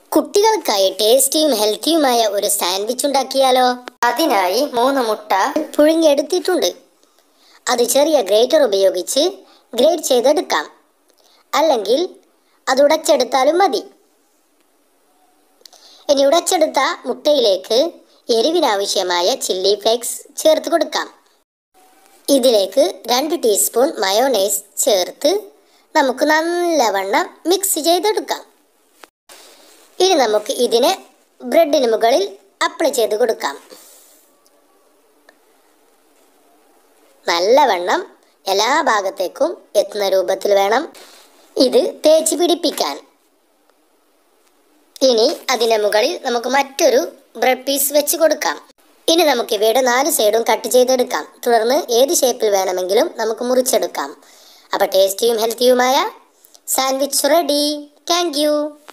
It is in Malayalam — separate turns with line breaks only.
കുട്ടികൾക്കായി ടേസ്റ്റിയും ഹെൽത്തിയുമായ ഒരു സാൻഡ്വിച്ച് ഉണ്ടാക്കിയാലോ അതിനായി മൂന്ന് മുട്ട പുഴുങ്ങിയെടുത്തിട്ടുണ്ട് അത് ചെറിയ ഗ്രേറ്റർ ഉപയോഗിച്ച് ഗ്രേറ്റ് ചെയ്തെടുക്കാം അല്ലെങ്കിൽ അത് ഉടച്ചെടുത്താലും മതി ഇനി ഉടച്ചെടുത്ത മുട്ടയിലേക്ക് എരിവിനാവശ്യമായ ചില്ലി ഫ്ലേക്സ് ചേർത്ത് കൊടുക്കാം ഇതിലേക്ക് രണ്ട് ടീസ്പൂൺ മയോണൈസ് ചേർത്ത് നമുക്ക് നല്ലവണ്ണം മിക്സ് ചെയ്തെടുക്കാം ഇനി നമുക്ക് ഇതിനെ ബ്രെഡിന് മുകളിൽ അപ്ലൈ ചെയ്ത് കൊടുക്കാം നല്ലവണ്ണം എല്ലാ ഭാഗത്തേക്കും എത്തുന്ന രൂപത്തിൽ വേണം ഇത് തേച്ച് പിടിപ്പിക്കാൻ ഇനി അതിന് മുകളിൽ നമുക്ക് മറ്റൊരു ബ്രെഡ് പീസ് വെച്ച് കൊടുക്കാം ഇനി നമുക്ക് ഇവയുടെ നാല് സൈഡും കട്ട് ചെയ്തെടുക്കാം തുടർന്ന് ഏത് ഷേപ്പിൽ വേണമെങ്കിലും നമുക്ക് മുറിച്ചെടുക്കാം അപ്പോൾ ടേസ്റ്റിയും ഹെൽത്തിയുമായ സാൻഡ്വിച്ച് റെഡി താങ്ക് യു